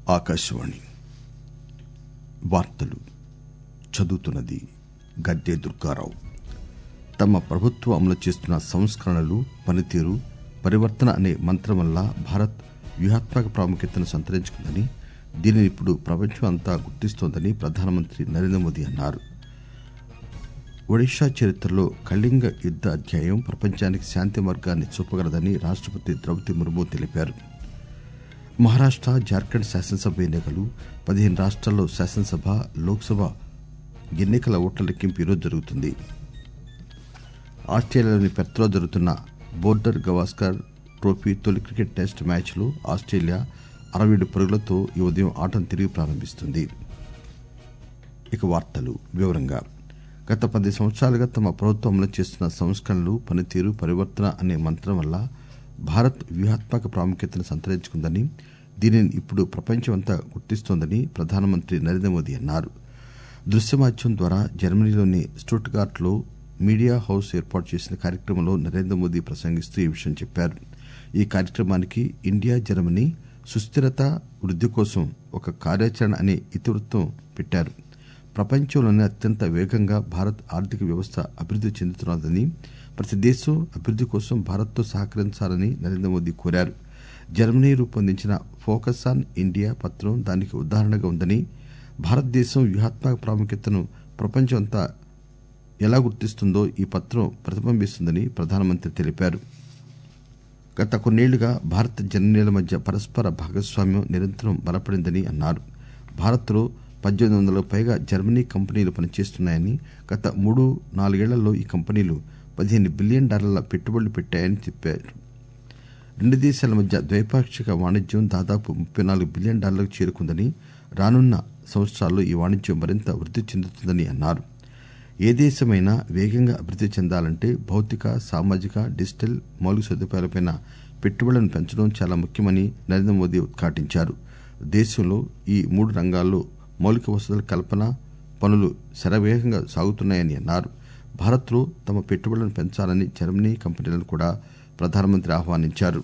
ఆకాశవాణి వార్తలు చదువుతున్నది గద్దె దుర్గారావు తమ ప్రభుత్వం అమలు చేస్తున్న సంస్కరణలు పనితీరు పరివర్తన అనే మంత్రం వల్ల భారత్ వ్యూహాత్మక ప్రాముఖ్యతను సంతరించుకుందని దీనిని ఇప్పుడు ప్రపంచం అంతా గుర్తిస్తోందని ప్రధానమంత్రి నరేంద్ర మోదీ అన్నారు ఒడిషా చరిత్రలో కళింగ యుద్ద అధ్యాయం ప్రపంచానికి శాంతి మార్గాన్ని చూపగలదని రాష్టపతి ద్రౌపది ముర్ము తెలిపారు మహారాష్ట జార్ఖండ్ శాసనసభ ఎన్నికలు పదిహేను రాష్ట్రాల్లో శాసనసభ లోక్సభ ఎన్నికల ఓట్ల లెక్కింపు ఈరోజు జరుగుతుంది ఆస్ట్రేలియాలోని పెర్త్లో జరుగుతున్న బోర్డర్ గవాస్కర్ ట్రోఫీ తొలి క్రికెట్ టెస్ట్ మ్యాచ్లో ఆస్ట్రేలియా అరవై ఏడు పరుగులతో ఈ ఉదయం ఆటను తిరిగి ప్రారంభిస్తుంది ఇక వార్తలు వివరంగా గత పది సంవత్సరాలుగా తమ ప్రభుత్వం అమలు చేస్తున్న సంస్కరణలు పనితీరు పరివర్తన అనే మంత్రం వల్ల భారత్ వ్యూహాత్మక ప్రాముఖ్యతను సంతరించుకుందని దీనిని ఇప్పుడు ప్రపంచమంతా గుర్తిస్తోందని ప్రధానమంత్రి నరేంద్ర మోదీ అన్నారు దృశ్య మాధ్యమం ద్వారా జర్మనీలోని స్టుట్గార్ట్ లో మీడియా హౌస్ ఏర్పాటు చేసిన కార్యక్రమంలో నరేంద్ర మోదీ ప్రసంగిస్తూ ఈ విషయం చెప్పారు ఈ కార్యక్రమానికి ఇండియా జర్మనీ సుస్థిరత వృద్ది కోసం ఒక కార్యాచరణ అనే ఇతివృత్తం పెట్టారు ప్రపంచంలోనే అత్యంత వేగంగా భారత్ ఆర్థిక వ్యవస్థ అభివృద్ది చెందుతున్నదని ప్రతి దేశం అభివృద్ది కోసం భారత్ తో సహకరించాలని నరేంద్ర మోదీ కోరారు జర్మనీ రూపొందించిన ఫోకస్ ఆన్ ఇండియా పత్రం దానికి ఉదాహరణగా ఉందని భారతదేశం వ్యూహాత్మక ప్రాముఖ్యతను ప్రపంచం అంతా ఎలా గుర్తిస్తుందో ఈ పత్రం ప్రతిబింబిస్తుందని ప్రధానమంత్రి తెలిపారు గత కొన్నేళ్లుగా భారత్ జర్మనీల మధ్య పరస్పర భాగస్వామ్యం నిరంతరం బలపడిందని అన్నారు భారత్ లో పద్దెనిమిది వందలకు పైగా జర్మనీ కంపెనీలు పనిచేస్తున్నాయని గత మూడు నాలుగేళ్లలో ఈ కంపెనీలు పదిహేను బిలియన్ డాలర్ల పెట్టుబడులు పెట్టాయని చెప్పారు రెండు దేశాల మధ్య ద్వైపాక్షిక వాణిజ్యం దాదాపు ముప్పై నాలుగు బిలియన్ డాలర్లకు చేరుకుందని రానున్న సంవత్సరాల్లో ఈ వాణిజ్యం మరింత వృద్ది చెందుతుందని అన్నారు ఏ దేశమైనా వేగంగా అభివృద్ది చెందాలంటే భౌతిక సామాజిక డిజిటల్ మౌలిక సదుపాయాలపై పెట్టుబడులను పెంచడం చాలా ముఖ్యమని నరేంద్ర మోదీ ఉద్ఘాటించారు దేశంలో ఈ మూడు రంగాల్లో మౌలిక వసతుల కల్పన పనులు శరవేగంగా సాగుతున్నాయని అన్నారు భారత్ లో తమ పెట్టుబడులను పెంచాలని జర్మనీ కంపెనీలను కూడా ప్రధానమంత్రి ఆహ్వానించారు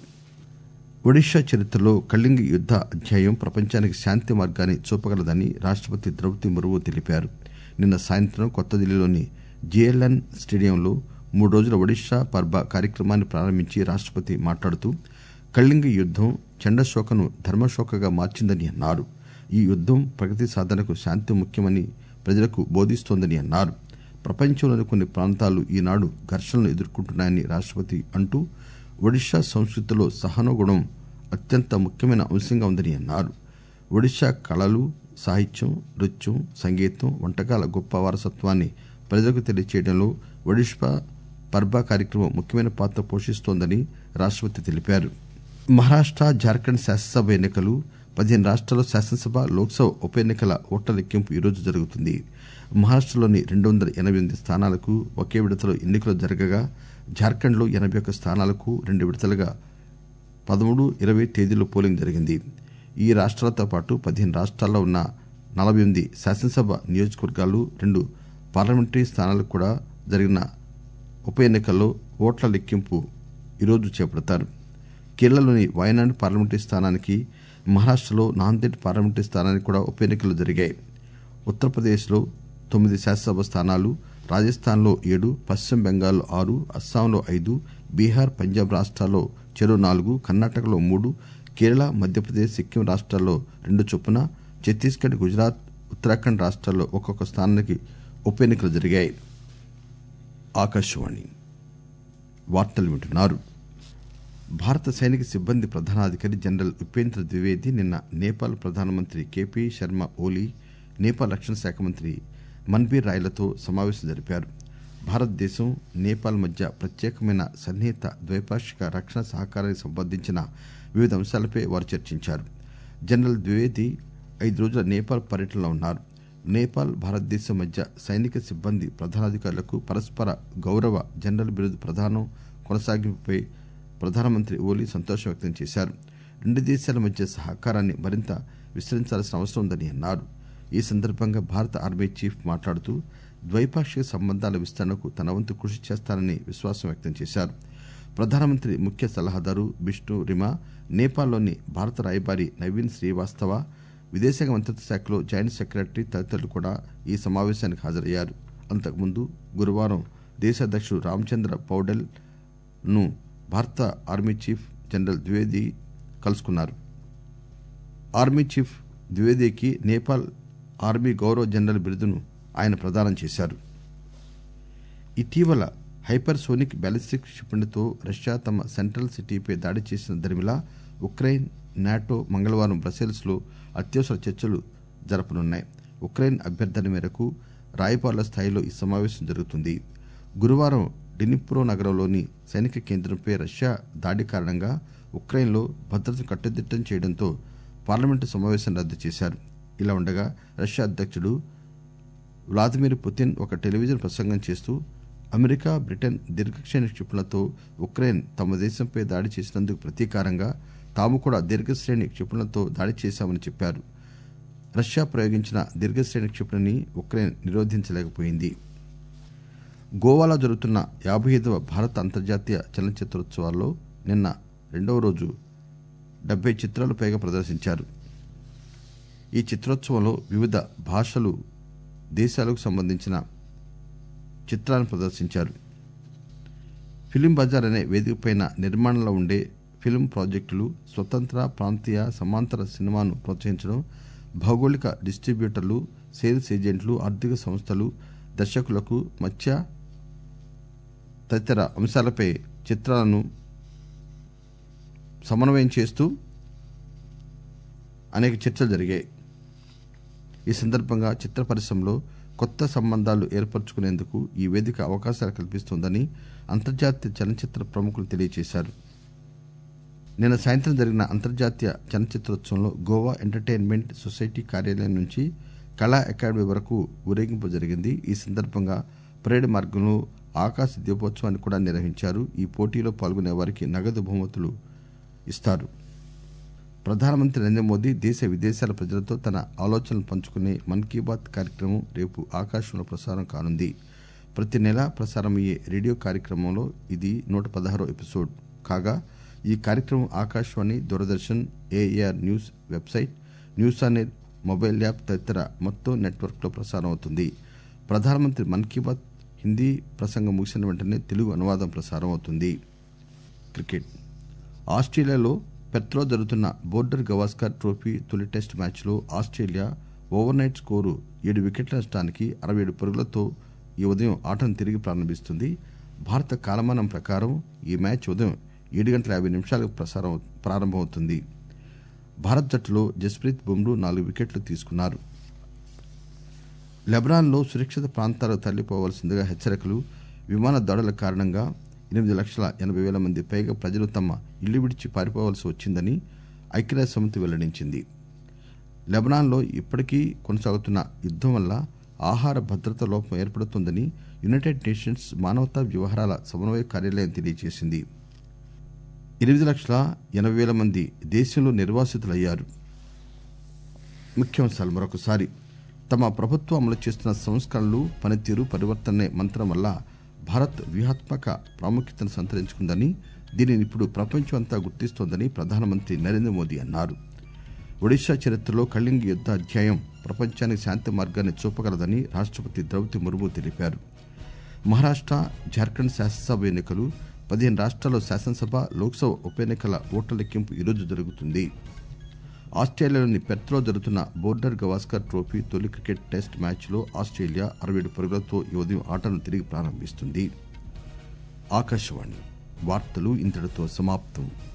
ఒడిషా చరిత్రలో కళింగ యుద్ద అధ్యాయం ప్రపంచానికి శాంతి మార్గాన్ని చూపగలదని రాష్టపతి ద్రౌపది ముర్ము తెలిపారు నిన్న సాయంత్రం కొత్తదిల్లీలోని జిఎల్ఎన్ స్టేడియంలో మూడు రోజుల ఒడిషా పర్బ కార్యక్రమాన్ని ప్రారంభించి రాష్టపతి మాట్లాడుతూ కళింగ యుద్దం చండశోకను ధర్మశోకగా మార్చిందని అన్నారు ఈ యుద్దం ప్రగతి సాధనకు శాంతి ముఖ్యమని ప్రజలకు బోధిస్తోందని అన్నారు ప్రపంచంలోని కొన్ని ప్రాంతాలు ఈనాడు ఘర్షణలు ఎదుర్కొంటున్నాయని రాష్టపతి అంటూ ఒడిషా సంస్కృతిలో సహనగుణం అత్యంత ముఖ్యమైన అంశంగా ఉందని అన్నారు ఒడిషా కళలు సాహిత్యం నృత్యం సంగీతం వంటకాల గొప్ప వారసత్వాన్ని ప్రజలకు తెలియచేయడంలో ఒడిషా పర్బా కార్యక్రమం ముఖ్యమైన పాత్ర పోషిస్తోందని రాష్టపతి తెలిపారు మహారాష్ట జార్ఖండ్ శాసనసభ ఎన్నికలు పదిహేను రాష్ట్రాల్లో శాసనసభ లోక్సభ ఉప ఎన్నికల ఓట్ల లెక్కింపు ఈరోజు జరుగుతుంది మహారాష్టలోని రెండు వందల ఎనబై ఎనిమిది స్థానాలకు ఒకే విడతలో ఎన్నికలు జరగగా జార్ఖండ్ లో ఎనబై ఒక్క స్థానాలకు రెండు విడతలుగా పదమూడు ఇరవై తేదీల్లో పోలింగ్ జరిగింది ఈ రాష్ట్రాలతో పాటు పదిహేను రాష్ట్రాల్లో ఉన్న నలభై ఎనిమిది శాసనసభ నియోజకవర్గాలు రెండు పార్లమెంటరీ స్థానాలకు కూడా జరిగిన ఉప ఎన్నికల్లో ఓట్ల లెక్కింపు ఈరోజు చేపడతారు కేరళలోని వయనాడ్ పార్లమెంటరీ స్థానానికి మహారాష్టలో నాందేడ్ పార్లమెంటరీ స్థానానికి కూడా ఉప ఎన్నికలు జరిగాయి ఉత్తరప్రదేశ్లో తొమ్మిది శాసనసభ స్థానాలు రాజస్థాన్లో ఏడు పశ్చిమ బెంగాల్లో ఆరు అస్సాంలో ఐదు బీహార్ పంజాబ్ రాష్ట్రాల్లో చెరో నాలుగు కర్ణాటకలో మూడు కేరళ మధ్యప్రదేశ్ సిక్కిం రాష్ట్రాల్లో రెండు చొప్పున ఛత్తీస్గఢ్ గుజరాత్ ఉత్తరాఖండ్ రాష్ట్రాల్లో ఒక్కొక్క స్థానానికి ఉప ఎన్నికలు జరిగాయి ఆకాశవాణి వార్తలు వింటున్నారు భారత సైనిక సిబ్బంది ప్రధానాధికారి జనరల్ ఉపేంద్ర ద్వివేది నిన్న నేపాల్ ప్రధానమంత్రి కెపి శర్మ ఓలీ నేపాల్ రక్షణ శాఖ మంత్రి మన్బీర్ రాయ్లతో సమావేశం జరిపారు భారతదేశం నేపాల్ మధ్య ప్రత్యేకమైన సన్నిహిత ద్వైపాక్షిక రక్షణ సహకారానికి సంబంధించిన వివిధ అంశాలపై వారు చర్చించారు జనరల్ ద్వివేది ఐదు రోజుల నేపాల్ పర్యటనలో ఉన్నారు నేపాల్ భారతదేశం మధ్య సైనిక సిబ్బంది ప్రధానాధికారులకు పరస్పర గౌరవ జనరల్ బిరుదు ప్రదానం కొనసాగింపుపై ప్రధానమంత్రి ఓలీ సంతోషం వ్యక్తం చేశారు రెండు దేశాల మధ్య సహకారాన్ని మరింత విస్తరించాల్సిన అవసరం ఉందని అన్నారు ఈ సందర్భంగా భారత ఆర్మీ చీఫ్ మాట్లాడుతూ ద్వైపాక్షిక సంబంధాల విస్తరణకు తన వంతు కృషి చేస్తానని విశ్వాసం వ్యక్తం చేశారు ప్రధానమంత్రి ముఖ్య సలహాదారు బిష్ణు రిమా నేపాల్లోని భారత రాయబారి నవీన్ శ్రీవాస్తవ విదేశాంగ మంత్రిత్వ శాఖలో జాయింట్ సెక్రటరీ తదితరులు కూడా ఈ సమావేశానికి హాజరయ్యారు అంతకుముందు గురువారం దేశ అధ్యక్షుడు రామచంద్ర పౌడెల్ ను భారత ఆర్మీ చీఫ్ జనరల్ ద్వివేది కలుసుకున్నారు ఆర్మీ చీఫ్ ద్వివేదికి నేపాల్ ఆర్మీ గౌరవ జనరల్ బిరుదును ఆయన ప్రదానం చేశారు ఇటీవల హైపర్సోనిక్ బ్యాలిస్టిక్ క్షిపణితో రష్యా తమ సెంట్రల్ సిటీపై దాడి చేసిన దరిమిలా ఉక్రెయిన్ నాటో మంగళవారం బ్రసెల్స్ లో అత్యవసర చర్చలు జరపనున్నాయి ఉక్రెయిన్ అభ్యర్థన మేరకు రాయబారుల స్థాయిలో ఈ సమావేశం జరుగుతుంది గురువారం డినిప్రో నగరంలోని సైనిక కేంద్రంపై రష్యా దాడి కారణంగా ఉక్రెయిన్లో భద్రతను కట్టుదిట్టం చేయడంతో పార్లమెంటు సమావేశం రద్దు చేశారు ఇలా ఉండగా రష్యా అధ్యక్షుడు వ్లాదిమిర్ పుతిన్ ఒక టెలివిజన్ ప్రసంగం చేస్తూ అమెరికా బ్రిటన్ దీర్ఘశ్రేణి క్షిపణులతో ఉక్రెయిన్ తమ దేశంపై దాడి చేసినందుకు ప్రతీకారంగా తాము కూడా దీర్ఘశ్రేణి క్షిపణులతో దాడి చేశామని చెప్పారు రష్యా ప్రయోగించిన దీర్ఘశ్రేణి క్షిపణిని ఉక్రెయిన్ నిరోధించలేకపోయింది గోవాలో జరుగుతున్న యాభై ఐదవ భారత అంతర్జాతీయ చలనచిత్రోత్సవాల్లో నిన్న రెండవ రోజు డెబ్బై చిత్రాలు పైగా ప్రదర్శించారు ఈ చిత్రోత్సవంలో వివిధ భాషలు దేశాలకు సంబంధించిన చిత్రాలను ప్రదర్శించారు ఫిలిం బజార్ అనే వేదికపై నిర్మాణంలో ఉండే ఫిల్మ్ ప్రాజెక్టులు స్వతంత్ర ప్రాంతీయ సమాంతర సినిమాను ప్రోత్సహించడం భౌగోళిక డిస్ట్రిబ్యూటర్లు సేల్స్ ఏజెంట్లు ఆర్థిక సంస్థలు దర్శకులకు మధ్య తదితర అంశాలపై చిత్రాలను సమన్వయం చేస్తూ అనేక చర్చలు జరిగాయి ఈ సందర్భంగా చిత్ర పరిశ్రమలో కొత్త సంబంధాలు ఏర్పరచుకునేందుకు ఈ వేదిక అవకాశాలు కల్పిస్తోందని అంతర్జాతీయ చలనచిత్ర ప్రముఖులు తెలియజేశారు నిన్న సాయంత్రం జరిగిన అంతర్జాతీయ చలనచిత్రోత్సవంలో గోవా ఎంటర్టైన్మెంట్ సొసైటీ కార్యాలయం నుంచి కళా అకాడమీ వరకు ఊరేగింపు జరిగింది ఈ సందర్భంగా పరేడ్ మార్గంలో ఆకాశ దీపోత్సవాన్ని కూడా నిర్వహించారు ఈ పోటీలో పాల్గొనే వారికి నగదు బహుమతులు ఇస్తారు ప్రధానమంత్రి నరేంద్ర మోదీ దేశ విదేశాల ప్రజలతో తన ఆలోచనలు పంచుకునే మన్ కీ బాత్ కార్యక్రమం రేపు ఆకాశంలో ప్రసారం కానుంది ప్రతి నెల ప్రసారమయ్యే రేడియో కార్యక్రమంలో ఇది నూట పదహారో ఎపిసోడ్ కాగా ఈ కార్యక్రమం Akashvani Doordarshan AIR news website news on air mobile app తదితర మొత్తం నెట్వర్క్ లో ప్రసారం అవుతుంది ప్రధానమంత్రి మన్ కీ బాత్ హిందీ ప్రసంగం ముగిసిన వెంటనే తెలుగు అనువాదం ప్రసారం అవుతుంది క్రికెట్ ఆస్ట్రేలియాలో పెర్త్లో జరుగుతున్న బోర్డర్ గవాస్కర్ ట్రోఫీ తొలి టెస్ట్ మ్యాచ్లో ఆస్ట్రేలియా ఓవర్ నైట్ స్కోరు ఏడు వికెట్ల నష్టానికి అరవై ఏడు పరుగులతో ఈ ఉదయం ఆటను తిరిగి ప్రారంభిస్తుంది భారత కాలమానం ప్రకారం ఈ మ్యాచ్ ఉదయం ఏడు గంటల యాభై నిమిషాలకు ప్రసారం ప్రారంభమవుతుంది భారత్ జట్టులో జస్ప్రీత్ బుమ్రూ నాలుగు వికెట్లు తీసుకున్నారు లెబనాన్లో సురక్షిత ప్రాంతాలకు తరలిపోవలసిందిగా హెచ్చరికలు విమాన దాడుల కారణంగా ఎనిమిది లక్షల ఎనభై వేల మంది పైగా ప్రజలు తమ ఇళ్లు విడిచి పారిపోవలసి వచ్చిందని ఐక్యరాజ్య సమితి వెల్లడించింది లెబనాన్లో ఇప్పటికీ కొనసాగుతున్న యుద్దం వల్ల ఆహార భద్రత లోపం ఏర్పడుతోందని యునైటెడ్ నేషన్స్ మానవతా వ్యవహారాల సమన్వయ కార్యాలయం తెలియజేసింది ఎనిమిది లక్షల ఎనభై వేల మంది దేశంలో నిర్వాసితులయ్యారు ముఖ్యాంశాలు మరొకసారి తమ ప్రభుత్వం అమలు చేస్తున్న సంస్కరణలు పనితీరు పరివర్తనే మంత్రం వల్ల భారత్ వ్యూహాత్మక ప్రాముఖ్యతను సంతరించుకుందని దీనిని ఇప్పుడు ప్రపంచం అంతా గుర్తిస్తోందని ప్రధానమంత్రి నరేంద్ర మోదీ అన్నారు ఒడిశా చరిత్రలో కళింగ యుద్ద అధ్యాయం ప్రపంచానికి శాంతి మార్గాన్ని చూపగలదని రాష్టపతి ద్రౌపది ముర్ము తెలిపారు మహారాష్ట జార్ఖండ్ శాసనసభ ఎన్నికలు పదిహేను రాష్ట్రాల్లో శాసనసభ లోక్సభ ఉప ఎన్నికల ఓట్ల లెక్కింపు ఈరోజు జరుగుతుంది ఆస్ట్రేలియాలోని పెర్త్లో జరుగుతున్న బోర్డర్ గవాస్కర్ ట్రోఫీ తొలి క్రికెట్ టెస్ట్ మ్యాచ్లో ఆస్ట్రేలియా అరవై ఏడు పరుగులతో ఈ ఉదయం ఆటను తిరిగి ప్రారంభిస్తుంది ఆకాశవాణి వార్తలు ఇంతటితో సమాప్తం